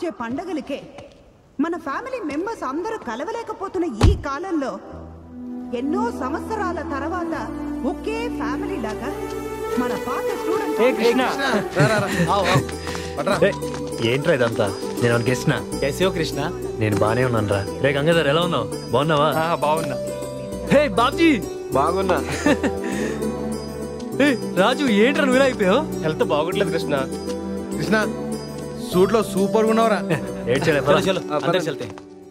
వచ్చే పండగలకే మన family members అందరూ కలవలేకపోతున్న ఈ కాలంలో ఎన్నో సంవత్సరాల తర్వాత ఒకే ఫ్యామిలీ లాగా మన పాత స్టూడెంట్ ఏ కృష్ణ రే, ఏంట్రా ఇదంతా నేను గెస్ట్నా कैसे हो కృష్ణ నేను బానే ఉన్నాను రా రే గంగాధర్ ఎలా ఉన్నావు బాగున్నావా ఆ, బాగున్నా హే బాబ్జీ బాగున్నా హే రాజు ఏంట్రా నువ్వు ఇలా అయిపోయావు హెల్త్ బాగుంటలేదు కృష్ణ కృష్ణ సూట్ లో సూపర్ గా ఉన్నావురా ఏడ్చాడే చలో చలో అందరు చల్తే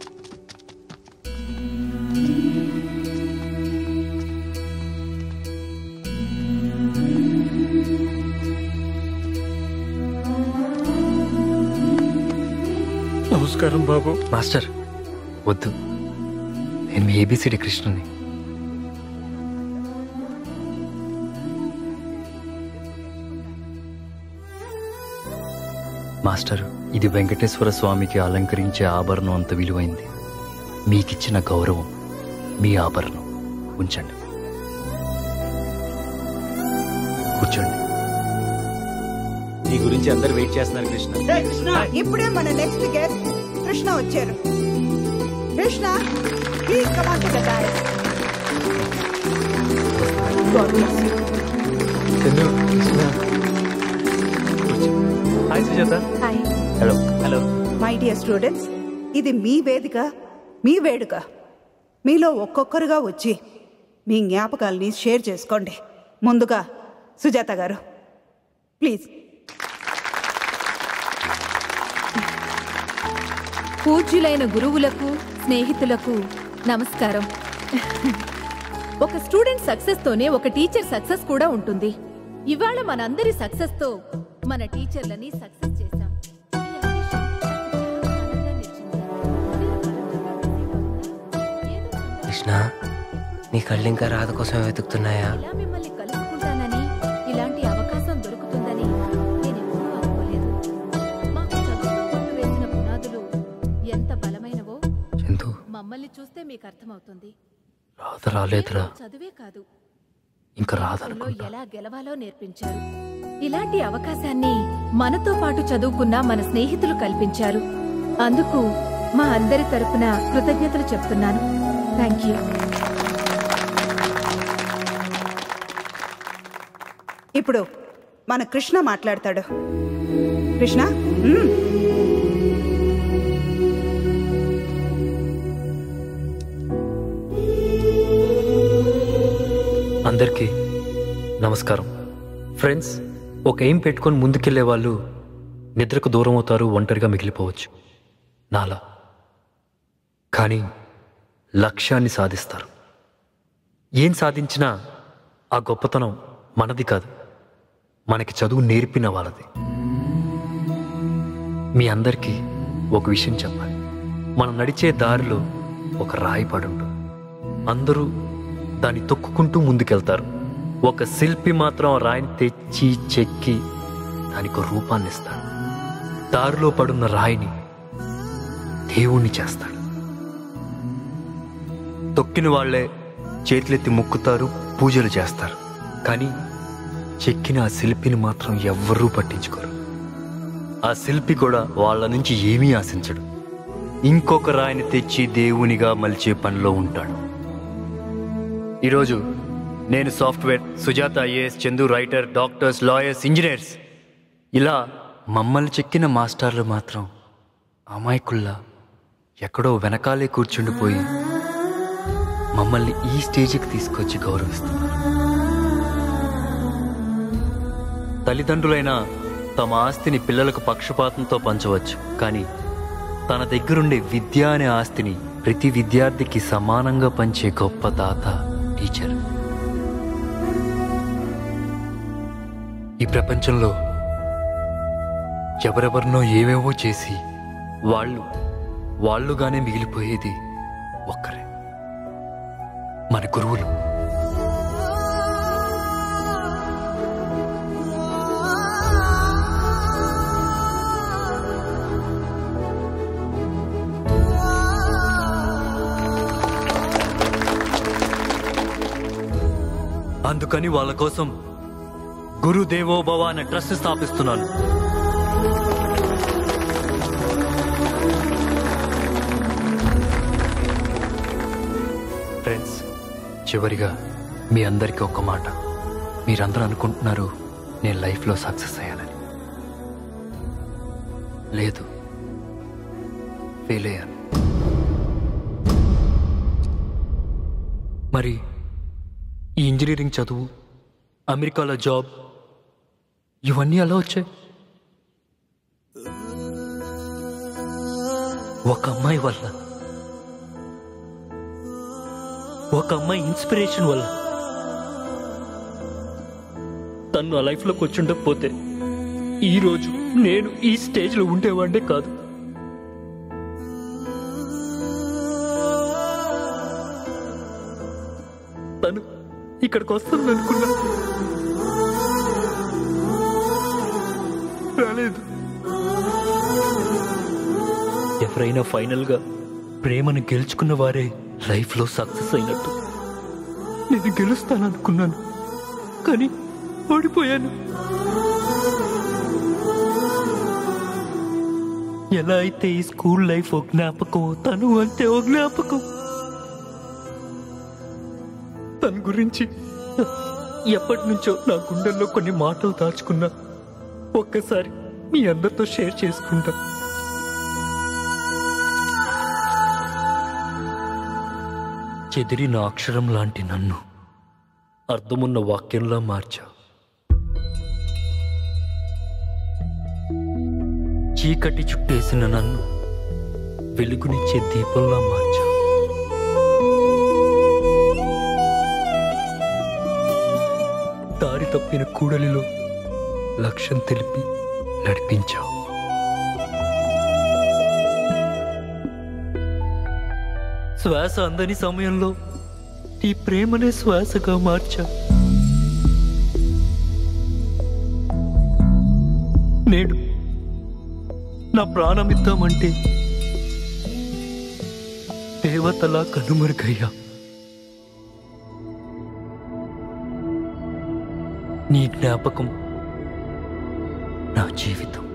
నమస్కారం బాబు మాస్టర్ వద్దు నేను మీ ఏబిసిడి కృష్ణుని మాస్టర్ ఇది వెంకటేశ్వర స్వామికి అలంకరించే ఆభరణం అంత విలువైంది మీకిచ్చిన గౌరవం మీ ఆభరణం ఉంచండి కూర్చోండి నీ గురించి అందరు వెయిట్ చేస్తున్నారు కృష్ణ ఇప్పుడే మన నెక్స్ట్ గెస్ట్ కృష్ణ వచ్చారు Krishna please come on to the dais. God bless you. Hi Sujatha Hi. Hello hello my dear students ఇది మీ వేదిక మీ వేడుక మీలో ఒక్కొక్కరుగా వచ్చి మీ జ్ఞాపకాల్ని షేర్ చేసుకోండి ముందుగా సుజాత గారు ప్లీజ్ పూజ్యులైన గురువులకు స్నేహితులకు నమస్కారం ఒక స్టూడెంట్ సక్సెస్ తోనే ఒక టీచర్ సక్సెస్ కూడా ఉంటుంది ఇవాళ మనందరి సక్సెస్ తో మన టీచర్లని సక్సెస్ చేశాం ఈ అవకాశం నాకు చాలా ఆనందాన్ని ఇచ్చింది. ఏదో కృష్ణ నీ కళ్ళు ఇంకా రాధ కోసం వెతుకుతున్నాయా ఇలా మిమ్మల్ని కలుసుకుంటానని ఇలాంటి అవకాశం దొరుకుతుందని నేను ఎప్పుడూ అనుకోలేదు మాకు చదువుకున్నప్పుడు వేసిన పునాదులు ఎంత బలమైనవో చందు మమ్మల్ని చూస్తే మీకు అర్థమవుతుంది రాధ రాలేదురా కేవలం చదువే కాదు ఇంకా లో రాదనుకుంటా ఎలా గెలవాలో నేర్పించారు ఇలాంటి అవకాశాన్ని మనతో పాటు చదువుకున్న మన స్నేహితులు కల్పించారు అందుకు మా అందరి తరపున కృతజ్ఞతలు చెప్తున్నాను థ్యాంక్ యూ ఇప్పుడు మన కృష్ణ మాట్లాడతాడు కృష్ణ మ్మ్. అందరికీ నమస్కారం ఫ్రెండ్స్ ఒక ఎయిమ్ పెట్టుకొని ముందుకెళ్లే వాళ్ళు నిద్రకు దూరం అవుతారు ఒంటరిగా మిగిలిపోవచ్చు నాలా కానీ లక్ష్యాన్ని సాధిస్తారు ఏం సాధించినా ఆ గొప్పతనం మనది కాదు మనకి చదువు నేర్పిన వాళ్ళది మీ అందరికీ ఒక విషయం చెప్పాలి మనం నడిచే దారిలో ఒక రాయి పడి ఉంటుంది అందరూ దాన్ని తొక్కుకుంటూ ముందుకెళ్తారు ఒక శిల్పి మాత్రం ఆ రాయిని తెచ్చి చెక్కి దానికి ఒక రూపాన్ని ఇస్తాడు దారిలో పడున్న రాయిని దేవుణ్ణి చేస్తాడు తొక్కిన వాళ్ళే చేతులెత్తి మొక్కుతారు పూజలు చేస్తారు కానీ చెక్కిన ఆ శిల్పిని మాత్రం ఎవ్వరూ పట్టించుకోరు ఆ శిల్పి కూడా వాళ్ళ నుంచి ఏమీ ఆశించడు ఇంకొక రాయిని తెచ్చి దేవునిగా మలిచే పనిలో ఉంటాడు ఈరోజు నేను software Sujatha IAS Chandu writer doctors lawyers engineers ఇలా మమ్మల్ని చెక్కిన మాస్టర్లు మాత్రం అమాయకుల్లా ఎక్కడో వెనకాలే కూర్చుండిపోయి మమ్మల్ని ఈ స్టేజ్కి తీసుకొచ్చి గౌరవిస్తున్నారు తల్లిదండ్రులైన తమ ఆస్తిని పిల్లలకు పక్షపాతంతో పంచవచ్చు కానీ తన దగ్గరుండే విద్య అనే ఆస్తిని ప్రతి విద్యార్థికి సమానంగా పంచే గొప్ప దాత టీచర్ ఈ ప్రపంచంలో ఎవరెవరినో ఏవేవో చేసి వాళ్ళు వాళ్ళుగానే మిగిలిపోయేది ఒక్కరే మన గురువులు అందుకని వాళ్ళ కోసం గురుదేవోభవ అనే ట్రస్ట్ స్థాపిస్తున్నాను ఫ్రెండ్స్ చివరిగా మీ అందరికీ ఒక మాట మీరందరూ అనుకుంటున్నారు నేను లైఫ్లో సక్సెస్ అయ్యానని లేదు ఫెయిల్ అయ్యాను మరి ఈ ఇంజనీరింగ్ చదువు అమెరికాలో జాబ్ ఇవన్నీ ఎలా వచ్చాయి ఒక అమ్మాయి వల్ల ఒక అమ్మాయి ఇన్స్పిరేషన్ వల్ల తను ఆ లైఫ్లోకి వచ్చి ఉండకపోతే ఈ రోజు నేను ఈ స్టేజ్లో ఉండేవాడే కాదు తను ఇక్కడికి వస్తుంది అనుకున్నా రాలేదు ఎవరైనా ఫైనల్గా ప్రేమను గెలుచుకున్న వారే లైఫ్లో సక్సెస్ అయినట్టు నేను గెలుస్తాననుకున్నాను కానీ ఓడిపోయాను ఎలా అయితే ఈ స్కూల్ లైఫ్ ఓ జ్ఞాపకం తను అంతే ఓ జ్ఞాపకం తన గురించి ఎప్పటి నుంచో నా గుండెల్లో కొన్ని మాటలు దాచుకున్నా ఒక్కసారి మీ అందరితో షేర్ చేసుకుంటా చెదిరిన అక్షరం లాంటి నన్ను అర్థమున్న వాక్యంలా మార్చా చీకటి చుట్టేసిన నన్ను వెలుగునిచ్చే దీపంలా మార్చా దారి తప్పిన కూడలిలో లక్ష్యం తెలిపి నడిపించావు శ్వాస అందని సమయంలో ఈ ప్రేమనే శ్వాసగా మార్చా నేడు నా ప్రాణం ఇద్దామంటే దేవతలా కనుమరుగయ్యా నీ జ్ఞాపకం నా జీవితం